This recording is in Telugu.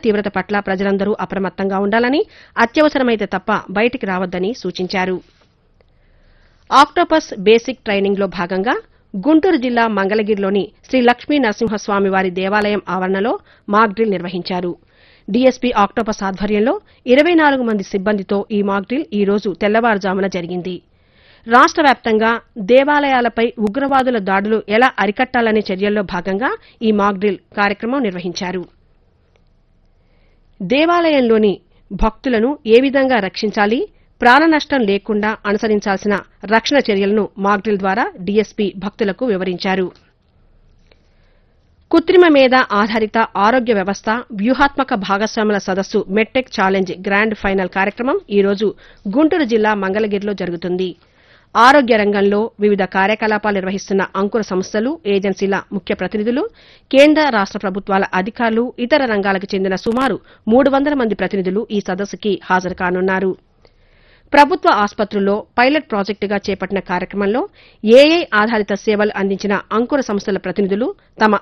తీవ్రత పట్ల ప్రజలందరూ అప్రమత్తంగా ఉండాలని అత్యవసరమైతే తప్ప బయటికి రావద్దని సూచించారు ఆక్టోపస్ బేసిక్ ట్రైనింగ్లో భాగంగా గుంటూరు జిల్లా మంగళగిరిలోని శ్రీ లక్ష్మీ నరసింహస్వామి వారి దేవాలయం ఆవరణలో మాక్ డ్రిల్ నిర్వహించారు డీఎస్పీ ఆక్టోపస్ ఆధ్వర్యంలో ఇరవై నాలుగు మంది సిబ్బందితో ఈ మాక్ డ్రిల్ ఈ రోజు తెల్లవారుజామున జరిగింది రాష్ట వ్యాప్తంగా దేవాలయాలపై ఉగ్రవాదుల దాడులు ఎలా అరికట్టాలనే చర్యల్లో భాగంగా ఈ మాక్ డ్రిల్ కార్యక్రమం నిర్వహించారు దేవాలయంలోని భక్తులను ఏ విధంగా రక్షించాలి ప్రాణ నష్టం లేకుండా అనుసరించాల్సిన రక్షణ చర్యలను మాక్ డ్రిల్ ద్వారా డీఎస్పీ భక్తులకు వివరించారు కృత్రిమ మేధ ఆధారిత ఆరోగ్య వ్యవస్థ వ్యూహాత్మక భాగస్వాముల సదస్సు మెట్టెక్ ఛాలెంజ్ గ్రాండ్ ఫైనల్ కార్యక్రమం ఈ రోజు గుంటూరు జిల్లా మంగళగిరిలో జరుగుతుంది ఆరోగ్య రంగంలో వివిధ కార్యకలాపాలు నిర్వహిస్తున్న అంకుర సంస్థలు ఏజెన్సీల ముఖ్య ప్రతినిధులు కేంద్ర రాష్ట ప్రభుత్వాల అధికారులు ఇతర రంగాలకు చెందిన సుమారు మూడు వందల మంది ప్రతినిధులు ఈ సదస్సుకి హాజరు కానున్నారు ప్రభుత్వ ఆసుపత్రుల్లో పైలట్ ప్రాజెక్టుగా చేపట్టిన కార్యక్రమంలో ఏఐ ఆధారిత సేవలు అందించిన అంకుర సంస్థల ప్రతినిధులు తమ